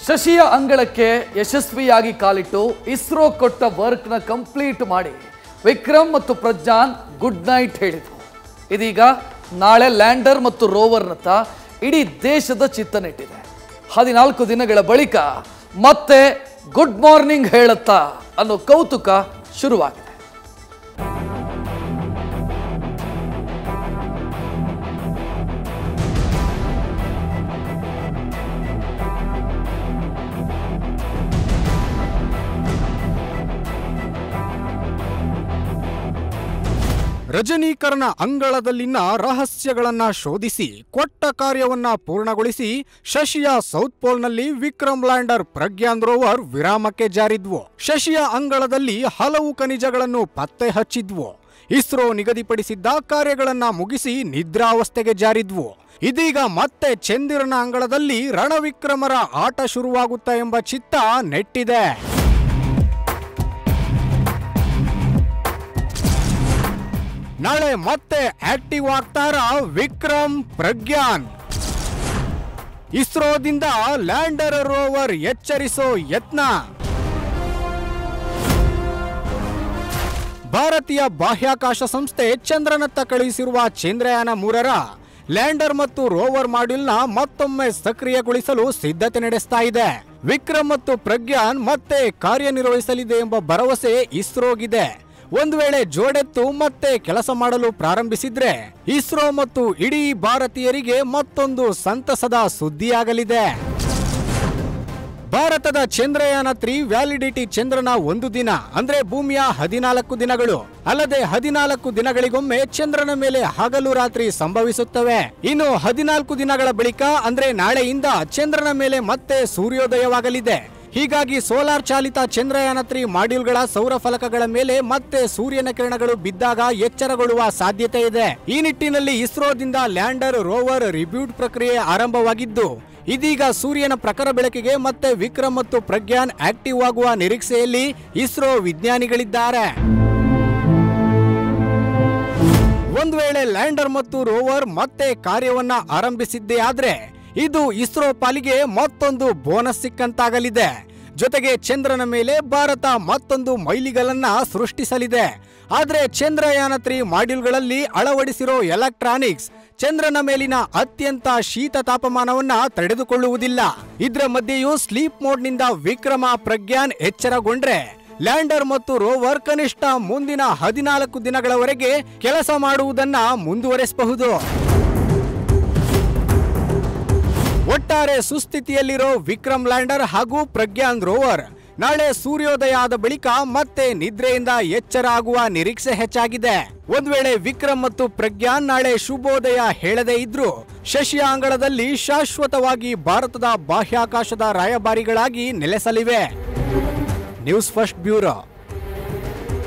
ಶಶಿಯ ಅಂಗಳಕ್ಕೆ ಯಶಸ್ವಿಯಾಗಿ ಕಾಲಿಟ್ಟು ಇಸ್ರೋ ಕೊಟ್ಟ ವರ್ಕ್ನ ಕಂಪ್ಲೀಟ್ ಮಾಡಿ ವಿಕ್ರಮ್ ಮತ್ತು ಪ್ರಜ್ಞಾನ್ ಗುಡ್ ನೈಟ್ ಹೇಳಿದರು ಇದೀಗ ನಾಳೆ ಲ್ಯಾಂಡರ್ ಮತ್ತು ರೋವರ್ನತ್ತ ಇಡೀ ದೇಶದ ಚಿತ್ತ ನೆಟ್ಟಿದೆ ಹದಿನಾಲ್ಕು ದಿನಗಳ ಬಳಿಕ ಮತ್ತೆ ಗುಡ್ ಮಾರ್ನಿಂಗ್ ಹೇಳುತ್ತಾ ಅನ್ನೋ ಕೌತುಕ ಶುರುವಾಗಿದೆ ರಜನೀಕರಣ ಅಂಗಳದಲ್ಲಿನ ರಹಸ್ಯಗಳನ್ನ ಶೋಧಿಸಿ ಕೊಟ್ಟ ಕಾರ್ಯವನ್ನ ಪೂರ್ಣಗೊಳಿಸಿ ಶಶಿಯ ಸೌತ್ ಪೋಲ್ನಲ್ಲಿ ವಿಕ್ರಮ್ ಲ್ಯಾಂಡರ್ ಪ್ರಜ್ಞಾನ್ ರೋವರ್ ವಿರಾಮಕ್ಕೆ ಜಾರಿದ್ವು ಶಶಿಯ ಅಂಗಳದಲ್ಲಿ ಹಲವು ಖನಿಜಗಳನ್ನು ಪತ್ತೆ ಹಚ್ಚಿದ್ವು ಇಸ್ರೋ ನಿಗದಿಪಡಿಸಿದ್ದ ಕಾರ್ಯಗಳನ್ನ ಮುಗಿಸಿ ನಿದ್ರಾವಸ್ಥೆಗೆ ಜಾರಿದ್ವು ಇದೀಗ ಮತ್ತೆ ಚಂದಿರನ ಅಂಗಳದಲ್ಲಿ ರಣವಿಕ್ರಮರ ಆಟ ಶುರುವಾಗುತ್ತಾ ಎಂಬ ಚಿತ್ತ ನೆಟ್ಟಿದೆ ನಾಳೆ ಮತ್ತೆ ಆಕ್ಟಿವ್ ಆಗ್ತಾರ ವಿಕ್ರಮ್ ಪ್ರಜ್ಞಾನ್ ಇಸ್ರೋದಿಂದ ಲ್ಯಾಂಡರ್ ರೋವರ್ ಎಚ್ಚರಿಸೋ ಯತ್ನ ಭಾರತೀಯ ಬಾಹ್ಯಾಕಾಶ ಸಂಸ್ಥೆ ಚಂದ್ರನತ್ತ ಕಳುಹಿಸಿರುವ ಚಂದ್ರಯಾನ ಮೂರರ ಲ್ಯಾಂಡರ್ ಮತ್ತು ರೋವರ್ ಮಾಡ್ಯೂಲ್ನ ಮತ್ತೊಮ್ಮೆ ಸಕ್ರಿಯಗೊಳಿಸಲು ಸಿದ್ಧತೆ ನಡೆಸ್ತಾ ಇದೆ ವಿಕ್ರಮ್ ಮತ್ತು ಪ್ರಜ್ಞಾನ್ ಮತ್ತೆ ಕಾರ್ಯನಿರ್ವಹಿಸಲಿದೆ ಎಂಬ ಭರವಸೆ ಇಸ್ರೋಗಿದೆ ಒಂದು ವೇಳೆ ಜೋಡೆತ್ತು ಮತ್ತೆ ಕೆಲಸ ಮಾಡಲು ಪ್ರಾರಂಭಿಸಿದ್ರೆ ಇಸ್ರೋ ಮತ್ತು ಇಡೀ ಭಾರತೀಯರಿಗೆ ಮತ್ತೊಂದು ಸಂತಸದ ಸುದ್ದಿಯಾಗಲಿದೆ ಭಾರತದ ಚಂದ್ರಯಾನ ತ್ರೀ ವ್ಯಾಲಿಡಿಟಿ ಚಂದ್ರನ ಒಂದು ದಿನ ಅಂದ್ರೆ ಭೂಮಿಯ ಹದಿನಾಲ್ಕು ದಿನಗಳು ಅಲ್ಲದೆ ಹದಿನಾಲ್ಕು ದಿನಗಳಿಗೊಮ್ಮೆ ಚಂದ್ರನ ಮೇಲೆ ಹಗಲು ರಾತ್ರಿ ಸಂಭವಿಸುತ್ತವೆ ಇನ್ನು ಹದಿನಾಲ್ಕು ದಿನಗಳ ಬಳಿಕ ಅಂದ್ರೆ ನಾಳೆಯಿಂದ ಚಂದ್ರನ ಮೇಲೆ ಮತ್ತೆ ಸೂರ್ಯೋದಯವಾಗಲಿದೆ ಹೀಗಾಗಿ ಸೋಲಾರ್ ಚಾಲಿತ ಚಂದ್ರಯಾನ ತ್ರೀ ಮಾಡ್ಯೂಲ್ಗಳ ಸೌರ ಫಲಕಗಳ ಮೇಲೆ ಮತ್ತೆ ಸೂರ್ಯನ ಕಿರಣಗಳು ಬಿದ್ದಾಗ ಎಚ್ಚರಗೊಳ್ಳುವ ಸಾಧ್ಯತೆ ಇದೆ ಈ ನಿಟ್ಟಿನಲ್ಲಿ ಇಸ್ರೋದಿಂದ ಲ್ಯಾಂಡರ್ ರೋವರ್ ರಿಬ್ಯೂಟ್ ಪ್ರಕ್ರಿಯೆ ಆರಂಭವಾಗಿದ್ದು ಇದೀಗ ಸೂರ್ಯನ ಪ್ರಖರ ಬೆಳಕಿಗೆ ಮತ್ತೆ ವಿಕ್ರಮ್ ಮತ್ತು ಪ್ರಜ್ಞಾನ್ ಆಕ್ಟಿವ್ ಆಗುವ ನಿರೀಕ್ಷೆಯಲ್ಲಿ ಇಸ್ರೋ ವಿಜ್ಞಾನಿಗಳಿದ್ದಾರೆ ಒಂದು ವೇಳೆ ಲ್ಯಾಂಡರ್ ಮತ್ತು ರೋವರ್ ಮತ್ತೆ ಕಾರ್ಯವನ್ನ ಆರಂಭಿಸಿದ್ದೇ ಆದ್ರೆ ಇದು ಇಸ್ರೋ ಪಾಲಿಗೆ ಮತ್ತೊಂದು ಬೋನಸ್ ಸಿಕ್ಕಂತಾಗಲಿದೆ ಜೊತೆಗೆ ಚಂದ್ರನ ಮೇಲೆ ಭಾರತ ಮತ್ತೊಂದು ಮೈಲಿಗಲನ್ನ ಸೃಷ್ಟಿಸಲಿದೆ ಆದ್ರೆ ಚಂದ್ರಯಾನ ತ್ರೀ ಮಾಡ್ಯೂಲ್ಗಳಲ್ಲಿ ಅಳವಡಿಸಿರೋ ಎಲೆಕ್ಟ್ರಾನಿಕ್ಸ್ ಚಂದ್ರನ ಮೇಲಿನ ಅತ್ಯಂತ ಶೀತ ತಾಪಮಾನವನ್ನ ತಡೆದುಕೊಳ್ಳುವುದಿಲ್ಲ ಇದ್ರ ಮಧ್ಯೆಯೂ ಸ್ಲೀಪ್ ಮೋಡ್ನಿಂದ ವಿಕ್ರಮ ಪ್ರಜ್ಞಾನ್ ಎಚ್ಚರಗೊಂಡ್ರೆ ಲ್ಯಾಂಡರ್ ಮತ್ತು ರೋವರ್ ಕನಿಷ್ಠ ಮುಂದಿನ ಹದಿನಾಲ್ಕು ದಿನಗಳವರೆಗೆ ಕೆಲಸ ಮಾಡುವುದನ್ನ ಮುಂದುವರೆಸಬಹುದು ಒಟ್ಟಾರೆ ಸುಸ್ಥಿತಿಯಲ್ಲಿರೋ ವಿಕ್ರಮ್ ಲ್ಯಾಂಡರ್ ಹಾಗೂ ಪ್ರಜ್ಞಾನ್ ರೋವರ್ ನಾಳೆ ಸೂರ್ಯೋದಯ ಆದ ಬಳಿಕ ಮತ್ತೆ ನಿದ್ರೆಯಿಂದ ಎಚ್ಚರ ಆಗುವ ನಿರೀಕ್ಷೆ ಹೆಚ್ಚಾಗಿದೆ ಒಂದ್ ವೇಳೆ ವಿಕ್ರಮ್ ಮತ್ತು ಪ್ರಜ್ಞಾನ್ ನಾಳೆ ಶುಭೋದಯ ಹೇಳದೇ ಇದ್ರು ಶಶಿಯ ಅಂಗಳದಲ್ಲಿ ಶಾಶ್ವತವಾಗಿ ಭಾರತದ ಬಾಹ್ಯಾಕಾಶದ ರಾಯಭಾರಿಗಳಾಗಿ ನೆಲೆಸಲಿವೆ ನ್ಯೂಸ್ ಫಸ್ಟ್ ಬ್ಯೂರೋ